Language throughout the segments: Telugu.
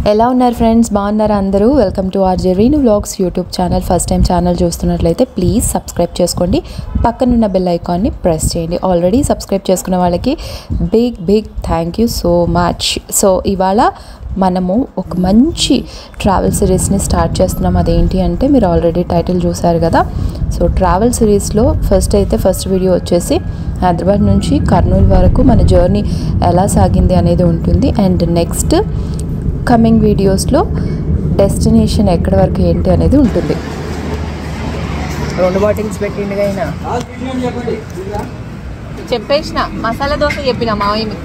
ఎలా ఉన్నారు ఫ్రెండ్స్ బాగున్నారా అందరూ వెల్కమ్ టు ఆర్ జెరీను vlogs YouTube channel first time channel చూస్తున్నట్లయితే ప్లీజ్ సబ్స్క్రైబ్ చేసుకోండి పక్కనున్న బెల్ ఐకాన్ని ప్రెస్ చేయండి ఆల్రెడీ సబ్స్క్రైబ్ చేసుకున్న వాళ్ళకి big big thank you so much so ఇవాళ మనము ఒక మంచి ట్రావెల్ సిరీస్ని స్టార్ట్ చేస్తున్నాం అదేంటి అంటే మీరు ఆల్రెడీ టైటిల్ చూసారు కదా సో ట్రావెల్ సిరీస్లో ఫస్ట్ అయితే ఫస్ట్ వీడియో వచ్చేసి హైదరాబాద్ నుంచి కర్నూలు వరకు మన జర్నీ ఎలా సాగింది అనేది ఉంటుంది అండ్ నెక్స్ట్ కమింగ్ వీడియోస్లో డెస్టినేషన్ ఎక్కడి వరకు ఏంటి అనేది ఉంటుంది రెండు బాటిల్స్ పెట్టిండు అయినా చెప్పేసిన మసాలా దోశ చెప్పిన మావయ్యని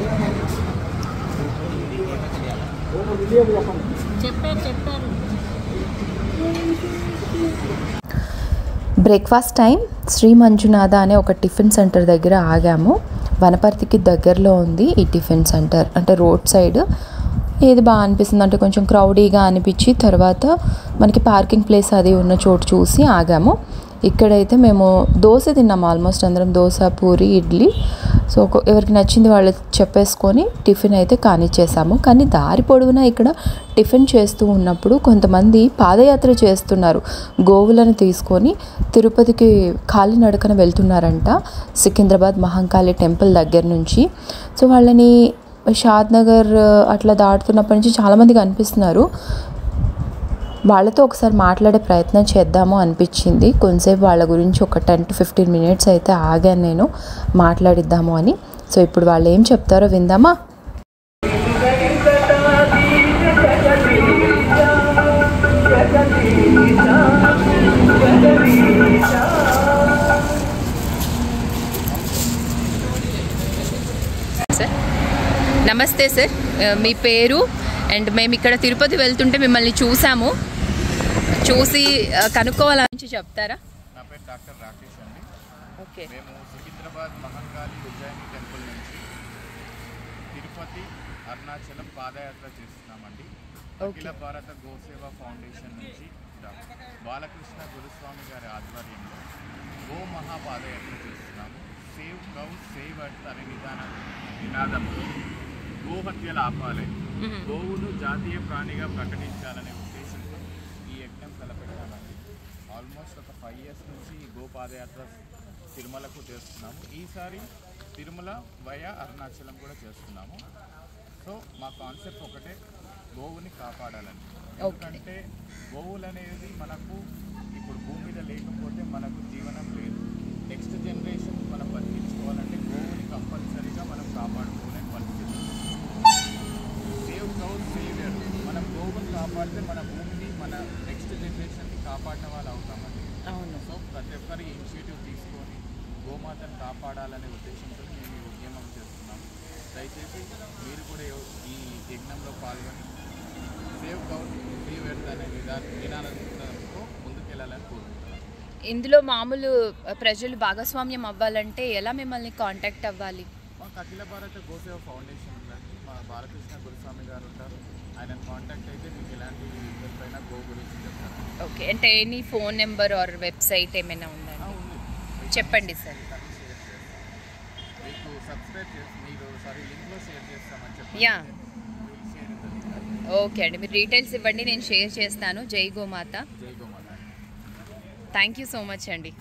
చెప్పారు చెప్పారు బ్రేక్ఫాస్ట్ టైం శ్రీ మంజునాథ అనే ఒక టిఫిన్ సెంటర్ దగ్గర ఆగాము వనపర్తికి దగ్గరలో ఉంది ఈ టిఫిన్ సెంటర్ అంటే రోడ్ సైడ్ ఏది బాగా అనిపిస్తుంది అంటే కొంచెం క్రౌడీగా అనిపించి తర్వాత మనకి పార్కింగ్ ప్లేస్ అది ఉన్న చోటు చూసి ఆగాము ఇక్కడైతే మేము దోశ తిన్నాము ఆల్మోస్ట్ అందరం దోశ పూరి ఇడ్లీ సో ఒక- ఎవరికి నచ్చింది వాళ్ళు చెప్పేసుకొని టిఫిన్ అయితే కానిచ్చేసాము కానీ దారి పొడవునా ఇక్కడ టిఫిన్ చేస్తూ ఉన్నప్పుడు కొంతమంది పాదయాత్ర చేస్తున్నారు గోవులను తీసుకొని తిరుపతికి కాలినడకన వెళ్తున్నారంట సికింద్రాబాద్ మహంకాళి టెంపుల్ దగ్గర నుంచి సో వాళ్ళని షాద్ నగర్ అట్లా దాటుతున్నప్పటి నుంచి చాలామంది కనిపిస్తున్నారు వాళ్ళతో ఒకసారి మాట్లాడే ప్రయత్నం చేద్దాము అనిపించింది కొంతసేపు వాళ్ళ గురించి ఒక టెన్ టు ఫిఫ్టీన్ మినిట్స్ అయితే ఆగాను నేను మాట్లాడిద్దాము అని సో ఇప్పుడు వాళ్ళు ఏం చెప్తారో విందామా సార్ నమస్తే సార్ మీ పేరు అండ్ మేము ఇక్కడ తిరుపతి వెళ్తుంటే మిమ్మల్ని చూసాము చూసి ఆ, కనుక్కోవాలని నుంచి చెప్తారా నా పేరు డాక్టర్ రాకేష్ అండి ఓకే మేము సికింద్రాబాద్ మహంకాళి ఉజ్జయిని టెంపుల్ నుంచి తిరుపతి అరుణాచలం పాదయాత్ర చేస్తున్నామండి అఖిల భారత గోసేవ ఫౌండేషన్ నుంచి డాక్టర్ బాలకృష్ణ గురుస్వామి గారి ఆధ్వర్యంలో గో మహాపాదయాత్ర చేస్తున్నాము సేవ్ గౌ సేవ్ అర్త్ అనే విధానం నినాదంతో గోహత్యలు ఆపాలి గోవును జాతీయ ప్రాణిగా ప్రకటించాలనే ఉద్దేశంతో ఈ యజ్ఞం తలపెట్టామండి ఆల్మోస్ట్ ఒక ఫైవ్ ఇయర్స్ నుంచి ఈ గో పాదయాత్ర తిరుమలకు చేస్తున్నాము ఈసారి తిరుమల వయా అరుణాచలం కూడా చేస్తున్నాము సో మా కాన్సెప్ట్ ఒకటే గోవుని కాపాడాలని ఎందుకంటే గోవులు అనేది మనకు ఇప్పుడు భూమి మీద లేకపోతే మనకు జీవనం లేదు నెక్స్ట్ జనరేషన్ మనం బతికించుకోవాలంటే గోవుని కంపల్సరీగా మనం కాపాడుకోలేని పరిస్థితి సేవ్ గౌ సేవియర్ మనం గోవుని కాపాడితే మన భూమిని మన నెక్స్ట్ జనరేషన్ని కాపాడిన వాళ్ళు అవుతామండి అవును సో ప్రతి ఒక్కరి ఇనిషియేటివ్ తీసుకొని గోమాతను కాపాడాలనే ఉద్దేశంతో మేము ఈ ఉద్యమం చేస్తున్నాం దయచేసి మీరు కూడా ఎవ- ఈ యజ్ఞంలో పాల్గొని సేవ్ గౌ సేవ్ ఎర్త్ అనే విధాన నినాదంతో ముందుకెళ్ళాలని కోరుకుంటున్నాను ఇందులో మామూలు ప్రజలు భాగస్వామ్యం అవ్వాలంటే ఎలా మిమ్మల్ని కాంటాక్ట్ అవ్వాలి మాకు అఖిల భారత గోసేవ ఫౌండేషన్ ఉందండి మా బాలకృష్ణ గురుస్వామి గారు ఉంటారు ఆయన కాంటాక్ట్ అయితే మీకు ఎలాంటి హెల్ప్ అయినా గో గురించి చెప్తారు ఓకే అంటే any phone number or website ఏమైనా ఆ, ఉందా ఉంది చెప్పండి సార్ దాన్ని షేర్ చేస్తాం మీకు సబ్స్క్రైబ్ చేసి మీరు సారీ లింక్లో షేర్ చేస్తామని చెప్పి యా షేర్ ఉంటుంది ఓకే అండి మీరు డీటెయిల్స్ ఇవ్వండి నేను షేర్ చేస్తాను జై గోమాత జై గోమాత థ్యాంక్ యూ సో మచ్ అండి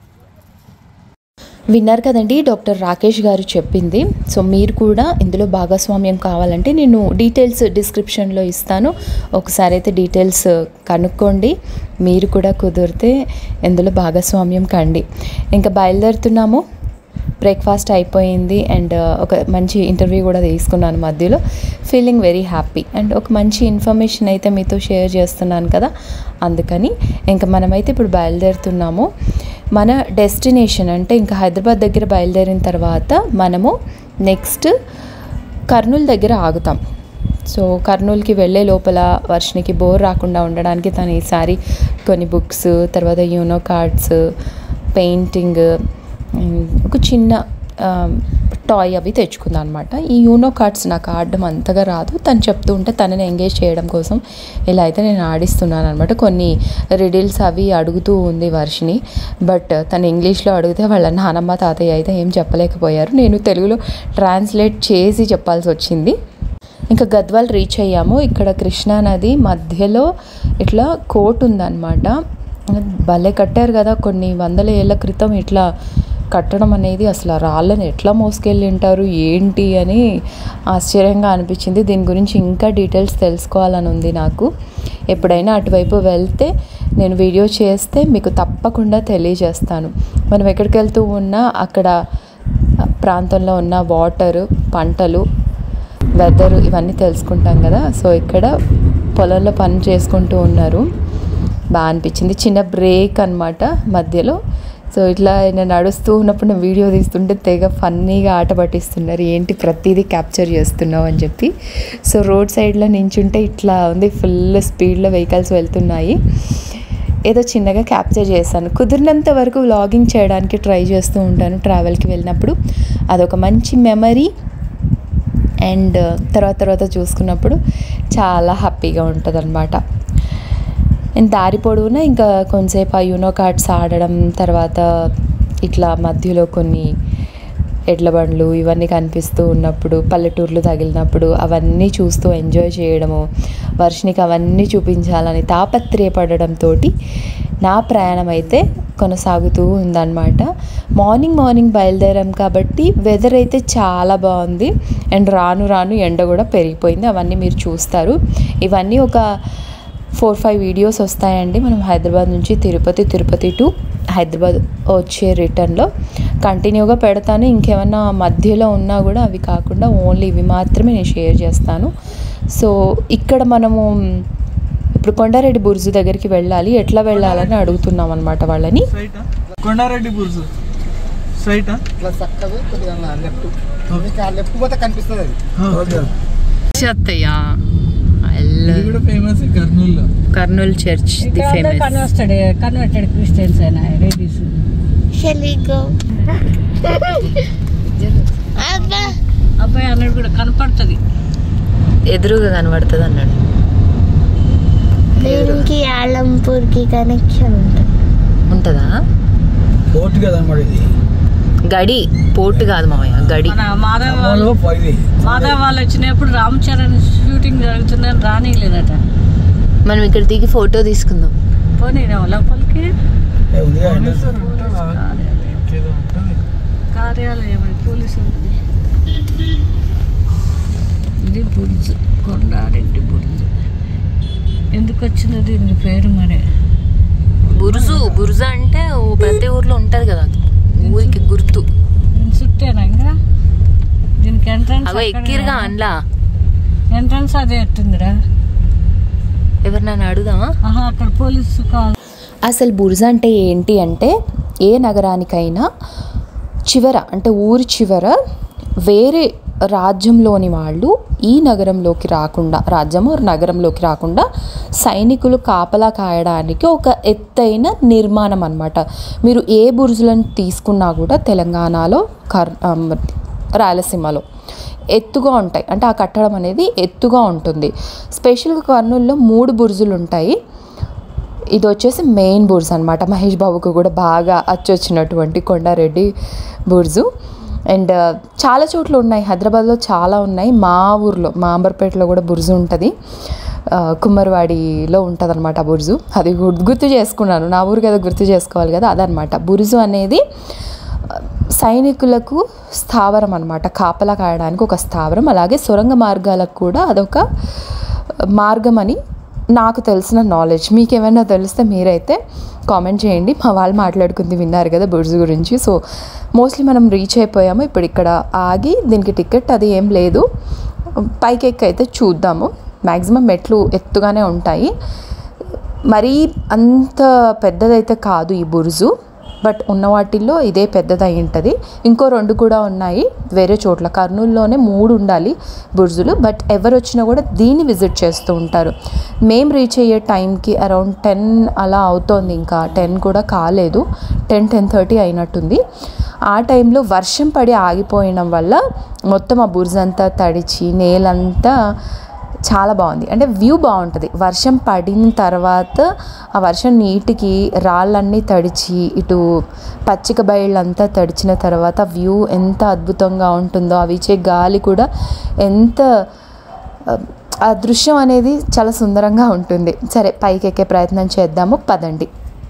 విన్నారు కదండి డాక్టర్ రాకేష్ గారు చెప్పింది సో మీరు కూడా ఇందులో భాగస్వామ్యం కావాలంటే నేను డీటెయిల్స్ డిస్క్రిప్షన్లో ఇస్తాను ఒకసారి అయితే డీటెయిల్స్ కనుక్కోండి మీరు కూడా కుదిరితే ఇందులో భాగస్వామ్యం కండి ఇంకా బయలుదేరుతున్నాము బ్రేక్ఫాస్ట్ అయిపోయింది అండ్ ఒక మంచి ఇంటర్వ్యూ కూడా తీసుకున్నాను మధ్యలో ఫీలింగ్ వెరీ హ్యాపీ అండ్ ఒక మంచి ఇన్ఫర్మేషన్ అయితే మీతో షేర్ చేస్తున్నాను కదా అందుకని ఇంకా మనమైతే ఇప్పుడు బయలుదేరుతున్నాము మన డెస్టినేషన్ అంటే ఇంకా హైదరాబాద్ దగ్గర బయలుదేరిన తర్వాత మనము నెక్స్ట్ కర్నూలు దగ్గర ఆగుతాం సో కర్నూలుకి వెళ్ళే లోపల వర్షనికి బోర్ రాకుండా ఉండడానికి తను ఈసారి కొన్ని బుక్స్ తర్వాత యూనో కార్డ్స్ పెయింటింగ్ ఒక చిన్న టాయ్ అవి తెచ్చుకుందాం అనమాట ఈ యూనో కార్డ్స్ నాకు ఆడడం అంతగా రాదు తను చెప్తూ ఉంటే తనని ఎంగేజ్ చేయడం కోసం ఇలా అయితే నేను ఆడిస్తున్నాను అనమాట కొన్ని రిడిల్స్ అవి అడుగుతూ ఉంది వర్షిని బట్ తను ఇంగ్లీష్లో అడిగితే వాళ్ళ నానమ్మ తాతయ్య అయితే ఏం చెప్పలేకపోయారు నేను తెలుగులో ట్రాన్స్లేట్ చేసి చెప్పాల్సి వచ్చింది ఇంకా గద్వాల్ రీచ్ అయ్యాము ఇక్కడ కృష్ణా నది మధ్యలో ఇట్లా కోట్ ఉందన్నమాట భలే కట్టారు కదా కొన్ని వందల ఏళ్ళ క్రితం ఇట్లా కట్టడం అనేది అసలు ఆ రాళ్ళని ఎట్లా మోసుకెళ్ళి ఉంటారు ఏంటి అని ఆశ్చర్యంగా అనిపించింది దీని గురించి ఇంకా డీటెయిల్స్ తెలుసుకోవాలని ఉంది నాకు ఎప్పుడైనా అటువైపు వెళ్తే నేను వీడియో చేస్తే మీకు తప్పకుండా తెలియజేస్తాను మనం ఎక్కడికి వెళ్తూ ఉన్నా అక్కడ ప్రాంతంలో ఉన్న వాటర్ పంటలు వెదర్ ఇవన్నీ తెలుసుకుంటాం కదా సో ఇక్కడ పొలంలో పని చేసుకుంటూ ఉన్నారు బాగా అనిపించింది చిన్న బ్రేక్ అన్నమాట మధ్యలో సో ఇట్లా నేను నడుస్తూ ఉన్నప్పుడు నేను వీడియో తీస్తుంటే తెగ ఫన్నీగా ఆట పట్టిస్తున్నారు ఏంటి ప్రతిదీ క్యాప్చర్ చేస్తున్నావు అని చెప్పి సో రోడ్ సైడ్లో నించుంటే ఇట్లా ఉంది ఫుల్ స్పీడ్లో వెహికల్స్ వెళ్తున్నాయి ఏదో చిన్నగా క్యాప్చర్ చేశాను కుదిరినంత వరకు వ్లాగింగ్ చేయడానికి ట్రై చేస్తూ ఉంటాను ట్రావెల్కి వెళ్ళినప్పుడు అదొక మంచి మెమరీ అండ్ తర్వాత తర్వాత చూసుకున్నప్పుడు చాలా హ్యాపీగా ఉంటుంది అనమాట అండ్ దారి పొడవునా ఇంకా కొంతసేపు ఆ యూనో కార్డ్స్ ఆడడం తర్వాత ఇట్లా మధ్యలో కొన్ని ఎడ్ల బండ్లు ఇవన్నీ కనిపిస్తూ ఉన్నప్పుడు పల్లెటూర్లు తగిలినప్పుడు అవన్నీ చూస్తూ ఎంజాయ్ చేయడము వర్షినికి అవన్నీ చూపించాలని తాపత్రయపడడంతో నా ప్రయాణం అయితే కొనసాగుతూ ఉందన్నమాట మార్నింగ్ మార్నింగ్ బయలుదేరాం కాబట్టి వెదర్ అయితే చాలా బాగుంది అండ్ రాను రాను ఎండ కూడా పెరిగిపోయింది అవన్నీ మీరు చూస్తారు ఇవన్నీ ఒక ఫోర్ ఫైవ్ వీడియోస్ వస్తాయండి మనం హైదరాబాద్ నుంచి తిరుపతి తిరుపతి టు హైదరాబాద్ వచ్చే రిటర్న్లో కంటిన్యూగా పెడతాను ఇంకేమన్నా మధ్యలో ఉన్నా కూడా అవి కాకుండా ఓన్లీ ఇవి మాత్రమే నేను షేర్ చేస్తాను సో ఇక్కడ మనము ఇప్పుడు కొండారెడ్డి బుర్జు దగ్గరికి వెళ్ళాలి ఎట్లా వెళ్ళాలని అడుగుతున్నాం అనమాట వాళ్ళని స్ట్రైటా కొండారెడ్డి బుర్జు స్ట్రైటా ఇట్లా చక్కగా కొద్దిగా లెఫ్ట్ మీకు ఆ లెఫ్ట్ పోతే కనిపిస్తుంది అది ఓకే ఇది కూడా ఫేమస్ కర్నూలులో Kurnool church the famous converted converted Christians అయినా ladies Shall we go? Abba, అబ్బాయి అన్నాడు కూడా కనపడుతుంది ఎదురుగా కనబడుతుంది అన్నాడు దీనికి ఆలంపూర్కి కనెక్షన్ ఉంటుంది ఉంటుందా పోర్ట్ కదా మరి ఇది గడి పోర్టు కాదు మామయ్య గడి మన మాధవ్ వాళ్ళు ఖమ్మంలో ఇది మాధవ్ వాళ్ళు వచ్చినప్పుడు రామ్ చరణ్ షూటింగ్ జరుగుతుందని రానిలేదట మనం ఇక్కడ దిగి ఫోటో తీసుకుందాం పోనీ లోపలికి ఏ, ఉంది కదా, ఇంకేదో ఉంటుంది. కార్యాలయం అది పోలీసు ఉంది ఇది బుర్జ్ కొండారెడ్డి బుర్జ్ ఎందుకు వచ్చింది దీని పేరు మరి బురుజు బురుజు అంటే ఓ ప్రతి ఊర్లో ఉంటది కదా ఊరికి గుర్తు దీని చుట్టేనా ఇంకా దీనికి ఎంట్రన్స్ అగో ఎక్కిరుగా అండ్లా ఎంట్రన్స్ అదే ఎట్టుందిరా ఎవరు నన్ను అడుగుదామా ఆహా అక్కడ పోలీసు కాల్ అసలు బుర్జ అంటే ఏంటి అంటే ఏ నగరానికైనా చివర అంటే ఊరి చివర వేరే రాజ్యంలోని వాళ్ళు ఈ నగరంలోకి రాకుండా రాజ్యము నగరంలోకి రాకుండా సైనికులు కాపలా కాయడానికి ఒక ఎత్తైన నిర్మాణం అన్నమాట మీరు ఏ బుర్జులను తీసుకున్నా కూడా తెలంగాణలో కర్ ఆమ్, రాయలసీమలో ఎత్తుగా ఉంటాయి అంటే ఆ కట్టడం అనేది ఎత్తుగా ఉంటుంది స్పెషల్గా కర్నూలులో మూడు బుర్జులు ఉంటాయి ఇది వచ్చేసి మెయిన్ బుర్జ్ అనమాట మహేష్ బాబుకు కూడా బాగా అచ్చొచ్చినటువంటి కొండారెడ్డి బుర్జు అండ్ చాలా చోట్ల ఉన్నాయి హైదరాబాద్లో చాలా ఉన్నాయి మా ఊర్లో మా అంబర్పేటలో కూడా బుర్జు ఉంటుంది ఆ, కుమ్మరివాడిలో ఉంటుంది అనమాట ఆ బుర్జు అది గుర్తు గుర్తు చేసుకున్నాను నా ఊరు కదా గుర్తు చేసుకోవాలి కదా అదనమాట బుర్జు అనేది ఆ, సైనికులకు స్థావరం అనమాట కాపలా కాయడానికి ఒక స్థావరం అలాగే సొరంగ మార్గాలకు కూడా అదొక మార్గం అని నాకు తెలిసిన నాలెడ్జ్ మీకు ఏమైనా తెలిస్తే మీరైతే కామెంట్ చేయండి మా వాళ్ళు మాట్లాడుకుంది విన్నారు కదా బుర్జ్ గురించి సో మోస్ట్లీ మనం రీచ్ అయిపోయాము ఇప్పుడు ఇక్కడ ఆగి దీనికి టికెట్ అది ఏం లేదు పైకి ఎక్కి అయితే చూద్దాము మ్యాక్సిమం మెట్లు ఎత్తుగానే ఉంటాయి మరీ అంత పెద్దదైతే కాదు ఈ బురుజు బట్ ఉన్న వాటిల్లో ఇదే పెద్దది అయి ఉంటుంది ఇంకో రెండు కూడా ఉన్నాయి వేరే చోట్ల కర్నూలులోనే మూడు ఉండాలి బుర్జులు బట్ ఎవరు వచ్చినా కూడా దీన్ని విజిట్ చేస్తూ ఉంటారు మేము రీచ్ అయ్యే టైంకి అరౌండ్ టెన్ అలా అవుతోంది ఇంకా టెన్ కూడా కాలేదు టెన్ టెన్ థర్టీ అయినట్టుంది ఆ టైంలో వర్షం పడి ఆగిపోయడం వల్ల మొత్తం ఆ బుర్జ్ అంతా తడిచి నేలంతా చాలా బాగుంది అంటే వ్యూ బాగుంటుంది వర్షం పడిన తర్వాత ఆ వర్షం నీటికి రాళ్ళన్నీ తడిచి ఇటు పచ్చిక బయళ్ళంతా తడిచిన తర్వాత వ్యూ ఎంత అద్భుతంగా ఉంటుందో అవి ఇచ్చే గాలి కూడా ఎంత ఆ, ఆ దృశ్యం అనేది చాలా సుందరంగా ఉంటుంది సరే పైకి ఎక్కే ప్రయత్నం చేద్దాము పదండి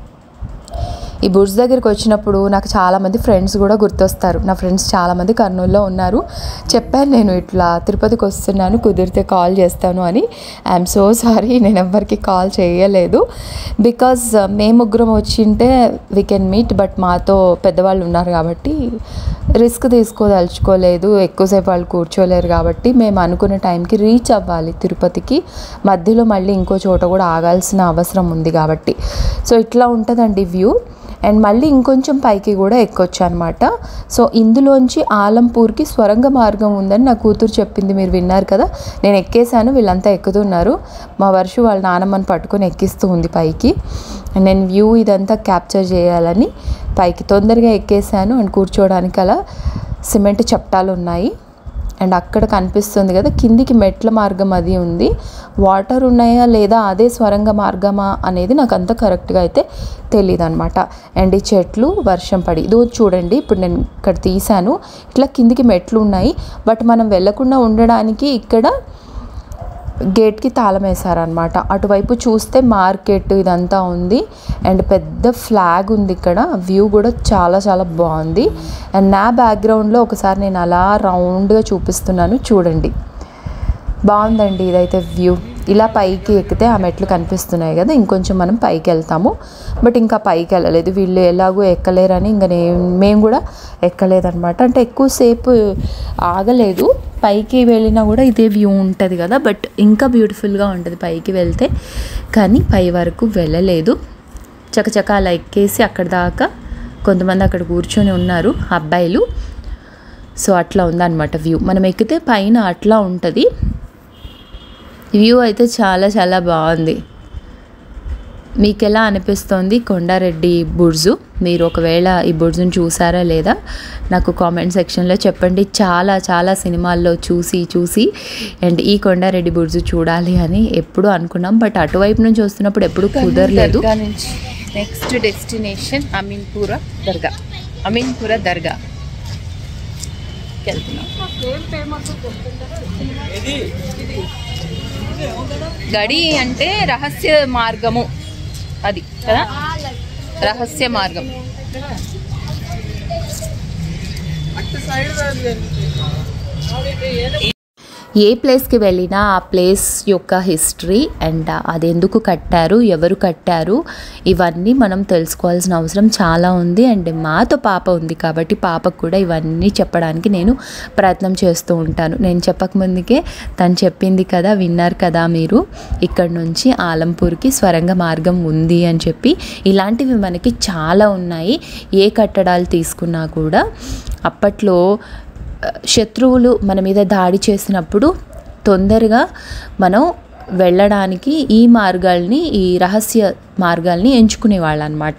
ఈ బుర్జ్ దగ్గరికి వచ్చినప్పుడు నాకు చాలామంది ఫ్రెండ్స్ కూడా గుర్తొస్తారు నా ఫ్రెండ్స్ చాలామంది కర్నూలులో ఉన్నారు చెప్పాను నేను ఇట్లా తిరుపతికి వస్తున్నాను కుదిరితే కాల్ చేస్తాను అని ఐఎమ్ సో సారీ నేను ఎవ్వరికి కాల్ చేయలేదు బికాజ్ మేము ముగ్గురం వచ్చింటే వీ కెన్ మీట్ బట్ మాతో పెద్దవాళ్ళు ఉన్నారు కాబట్టి రిస్క్ తీసుకోదలుచుకోలేదు ఎక్కువసేపు వాళ్ళు కూర్చోలేరు కాబట్టి మేము అనుకున్న టైంకి రీచ్ అవ్వాలి తిరుపతికి మధ్యలో మళ్ళీ ఇంకో చోట కూడా ఆగాల్సిన అవసరం ఉంది కాబట్టి సో ఇట్లా ఉంటుందండి వ్యూ అండ్ మళ్ళీ ఇంకొంచెం పైకి కూడా ఎక్కొచ్చు అనమాట సో ఇందులోంచి ఆలంపూర్కి స్వరంగ మార్గం ఉందని నా కూతురు చెప్పింది మీరు విన్నారు కదా నేను ఎక్కేసాను వీళ్ళంతా ఎక్కుతున్నారు మా వర్షు వాళ్ళ నానమ్మని పట్టుకొని ఎక్కిస్తూ ఉంది పైకి And నేను వ్యూ ఇదంతా క్యాప్చర్ చేయాలని పైకి తొందరగా ఎక్కేసాను అండ్ కూర్చోవడానికి అలా సిమెంట్ చప్టాలు ఉన్నాయి అండ్ అక్కడ కనిపిస్తుంది కదా కిందికి మెట్ల మార్గం అది ఉంది వాటర్ ఉన్నాయా లేదా అదే స్వరంగ మార్గమా అనేది నాకు అంత కరెక్ట్గా అయితే తెలియదు అనమాట అండ్ ఈ చెట్లు వర్షం పడి ఇదో చూడండి ఇప్పుడు నేను ఇక్కడ తీసాను ఇట్లా కిందికి మెట్లు ఉన్నాయి బట్ మనం వెళ్ళకుండా ఉండడానికి ఇక్కడ గేట్కి తాళం వేశారనమాట అటువైపు చూస్తే మార్కెట్ ఇదంతా ఉంది అండ్ పెద్ద ఫ్లాగ్ ఉంది ఇక్కడ వ్యూ కూడా చాలా చాలా బాగుంది అండ్ నా బ్యాక్గ్రౌండ్లో ఒకసారి నేను అలా రౌండ్గా చూపిస్తున్నాను చూడండి బాగుందండి ఇదైతే వ్యూ ఇలా పైకి ఎక్కితే ఆ మెట్లు కనిపిస్తున్నాయి కదా ఇంకొంచెం మనం పైకి వెళ్తాము బట్ ఇంకా పైకి వెళ్ళలేదు వీళ్ళు ఎలాగో ఎక్కలేరని ఇంకా నేను మేము కూడా ఎక్కలేదన్నమాట అంటే ఎక్కువసేపు ఆగలేదు పైకి వెళ్ళినా కూడా ఇదే వ్యూ ఉంటుంది కదా బట్ ఇంకా బ్యూటిఫుల్గా ఉంటుంది పైకి వెళ్తే కానీ పై వరకు వెళ్ళలేదు చకచక అలా ఎక్కేసి అక్కడ దాకా కొంతమంది అక్కడ కూర్చొని ఉన్నారు అబ్బాయిలు సో అట్లా ఉందన్నమాట వ్యూ మనం ఎక్కితే పైన అట్లా ఉంటుంది వ్యూ అయితే చాలా చాలా బాగుంది మీకు ఎలా అనిపిస్తోంది కొండారెడ్డి బుర్జు మీరు ఒకవేళ ఈ బుర్జును చూసారా లేదా నాకు కామెంట్ సెక్షన్లో చెప్పండి చాలా చాలా సినిమాల్లో చూసి చూసి అండ్ ఈ కొండారెడ్డి బుర్జు చూడాలి అని ఎప్పుడు అనుకున్నాం బట్ అటువైపు నుంచి వస్తున్నప్పుడు ఎప్పుడు కుదరలేదు దర్గా నుంచి నెక్స్ట్ డెస్టినేషన్ అమీన్పుర దర్గా అమీన్పుర దర్గా వెళ్తున్నాం గడి అంటే రహస్య మార్గము అది కదా రహస్య మార్గం ఏ ప్లేస్కి వెళ్ళినా ఆ ప్లేస్ యొక్క హిస్టరీ అండ్ అది ఎందుకు కట్టారు ఎవరు కట్టారు ఇవన్నీ మనం తెలుసుకోవాల్సిన అవసరం చాలా ఉంది అండ్ మాతో పాప ఉంది కాబట్టి పాపకు కూడా ఇవన్నీ చెప్పడానికి నేను ప్రయత్నం చేస్తూ ఉంటాను నేను చెప్పకముందుకే తను చెప్పింది కదా విన్నారు కదా మీరు ఇక్కడ నుంచి ఆలంపూర్కి స్వరంగ మార్గం ఉంది అని చెప్పి ఇలాంటివి మనకి చాలా ఉన్నాయి ఏ కట్టడాలు తీసుకున్నా కూడా అప్పట్లో శత్రువులు మన మీద దాడి చేసినప్పుడు తొందరగా మనం వెళ్ళడానికి ఈ మార్గాల్ని ఈ రహస్య మార్గాల్ని ఎంచుకునేవాళ్ళు అనమాట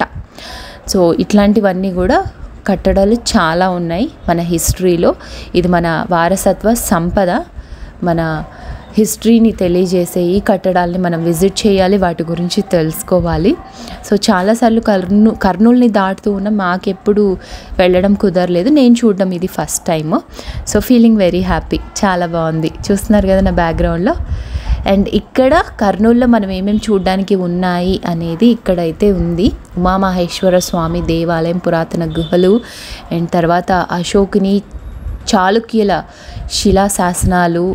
సో ఇట్లాంటివన్నీ కూడా కట్టడాలు చాలా ఉన్నాయి మన హిస్టరీలో ఇది మన వారసత్వ సంపద మన హిస్టరీని తెలియజేసే ఈ కట్టడాల్ని మనం విజిట్ చేయాలి వాటి గురించి తెలుసుకోవాలి సో చాలాసార్లు కర్నూ కర్నూలుని దాటుతూ ఉన్న మాకెప్పుడు వెళ్ళడం కుదరలేదు నేను చూడడం ఇది first time so feeling very happy చాలా బాగుంది చూస్తున్నారు కదా నా బ్యాక్గ్రౌండ్లో అండ్ ఇక్కడ కర్నూలులో మనం ఏమేమి చూడడానికి ఉన్నాయి అనేది ఇక్కడైతే ఉంది ఉమామహేశ్వర స్వామి దేవాలయం పురాతన గుహలు అండ్ తర్వాత అశోకుని చాళుక్యుల శిలాశాసనాలు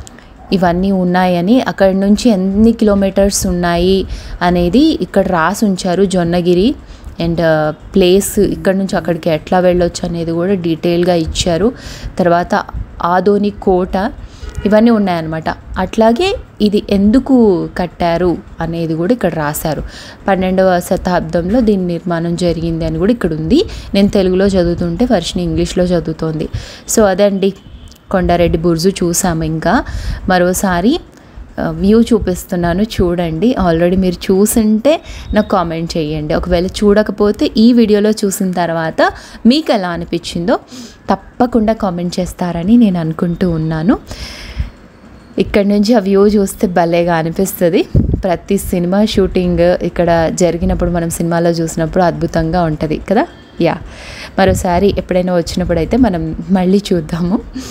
ఇవన్నీ ఉన్నాయని అక్కడ నుంచి ఎన్ని కిలోమీటర్స్ ఉన్నాయి అనేది ఇక్కడ రాసి ఉంచారు జొన్నగిరి అండ్ ప్లేస్ ఇక్కడ నుంచి అక్కడికి ఎట్లా వెళ్ళొచ్చు అనేది కూడా డీటెయిల్గా ఇచ్చారు తర్వాత ఆదోని కోట ఇవన్నీ ఉన్నాయన్నమాట అట్లాగే ఇది ఎందుకు కట్టారు అనేది కూడా ఇక్కడ రాశారు పన్నెండవ శతాబ్దంలో దీని నిర్మాణం జరిగింది అని కూడా ఇక్కడ ఉంది నేను తెలుగులో చదువుతుంటే వర్షిని ఇంగ్లీష్లో చదువుతోంది సో అదండి కొండారెడ్డి బుర్జు చూసాము ఇంకా మరోసారి వ్యూ చూపిస్తున్నాను చూడండి ఆల్రెడీ మీరు చూసింటే నాకు కామెంట్ చేయండి ఒకవేళ చూడకపోతే ఈ వీడియోలో చూసిన తర్వాత మీకు ఎలా అనిపించిందో తప్పకుండా కామెంట్ చేస్తారని నేను అనుకుంటూ ఉన్నాను ఇక్కడ నుంచి ఆ వ్యూ చూస్తే భలేగా అనిపిస్తుంది ప్రతి సినిమా షూటింగ్ ఇక్కడ జరిగినప్పుడు మనం సినిమాలో చూసినప్పుడు అద్భుతంగా ఉంటుంది కదా యా మరోసారి ఎప్పుడైనా వచ్చినప్పుడు అయితే మనం మళ్ళీ చూద్దాము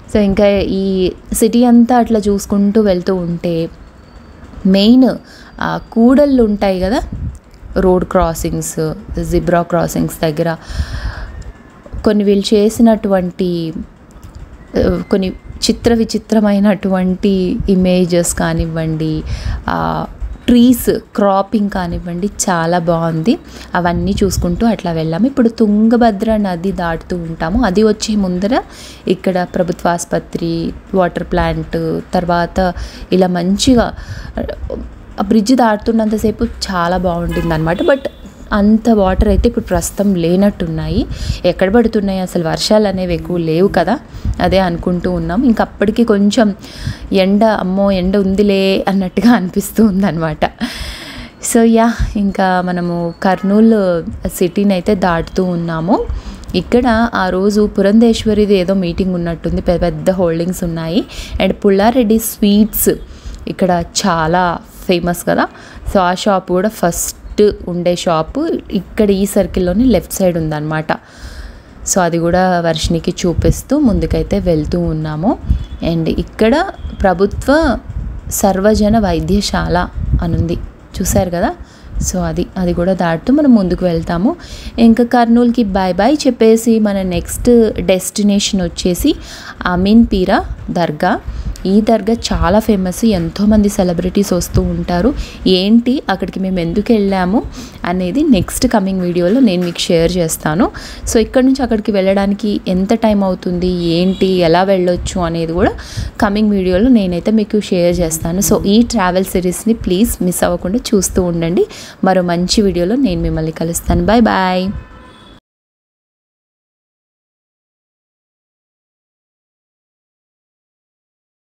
సో ఇంకా ఈ సిటీ అంతా అట్లా చూసుకుంటూ వెళ్తూ ఉంటే మెయిన్ ఆ కూడళ్ళు ఉంటాయి కదా రోడ్ క్రాసింగ్స్ జిబ్రా క్రాసింగ్స్ దగ్గర కొన్ని వీళ్ళు చేసినటువంటి ఆ, కొన్ని చిత్ర విచిత్రమైనటువంటి ఇమేజెస్ కానివ్వండి ట్రీస్ క్రాపింగ్ కానివ్వండి చాలా బాగుంది అవన్నీ చూసుకుంటూ అట్లా వెళ్ళాము ఇప్పుడు తుంగభద్ర నది దాటుతూ ఉంటాము అది వచ్చే ముందర ఇక్కడ ప్రభుత్వ ఆసుపత్రి వాటర్ ప్లాంట్ తర్వాత ఇలా మంచిగా ఆ బ్రిడ్జ్ దాటుతున్నంతసేపు చాలా బాగుంటుంది అనమాట బట్ అంత వాటర్ అయితే ఇప్పుడు ప్రస్తుతం లేనట్టున్నాయి ఎక్కడ పడుతున్నాయి అసలు వర్షాలు అనేవి ఎక్కువ లేవు కదా అదే అనుకుంటూ ఉన్నాం ఇంకా అప్పటికి కొంచెం ఎండ అమ్మో ఎండ ఉందిలే అన్నట్టుగా అనిపిస్తూ ఉందన్నమాట సో యా ఇంకా మనము కర్నూలు సిటీని అయితే దాటుతూ ఉన్నాము ఇక్కడ ఆ రోజు పురంధేశ్వరిది ఏదో మీటింగ్ ఉన్నట్టుంది పెద్ద పెద్ద హోల్డింగ్స్ ఉన్నాయి అండ్ పుల్లారెడ్డి స్వీట్స్ ఇక్కడ చాలా ఫేమస్ కదా సో ఆ షాప్ కూడా ఫస్ట్ ఉండే షాపు ఇక్కడ ఈ సర్కిల్లోని లెఫ్ట్ సైడ్ ఉందన్నమాట సో అది కూడా వర్షినికి చూపిస్తూ ముందుకైతే వెళ్తూ ఉన్నాము అండ్ ఇక్కడ ప్రభుత్వ సర్వజన వైద్యశాల అనుంది చూశారు కదా సో అది అది కూడా దాటుతూ మనం ముందుకు వెళ్తాము ఇంకా కర్నూలుకి బాయ్ బాయ్ చెప్పేసి మన నెక్స్ట్ డెస్టినేషన్ వచ్చేసి అమీన్ పీరా దర్గా ఈ దర్గా చాలా ఫేమస్ ఎంతోమంది సెలబ్రిటీస్ వస్తూ ఉంటారు ఏంటి అక్కడికి మేము ఎందుకు వెళ్ళాము అనేది నెక్స్ట్ కమింగ్ వీడియోలో నేను మీకు షేర్ చేస్తాను సో ఇక్కడ నుంచి అక్కడికి వెళ్ళడానికి ఎంత టైం అవుతుంది ఏంటి ఎలా వెళ్ళొచ్చు అనేది కూడా కమింగ్ వీడియోలో నేనైతే మీకు షేర్ చేస్తాను సో ఈ ట్రావెల్ సిరీస్ని ప్లీజ్ మిస్ అవ్వకుండా చూస్తూ ఉండండి మరో మంచి వీడియోలో నేను మిమ్మల్ని కలుస్తాను బాయ్ బాయ్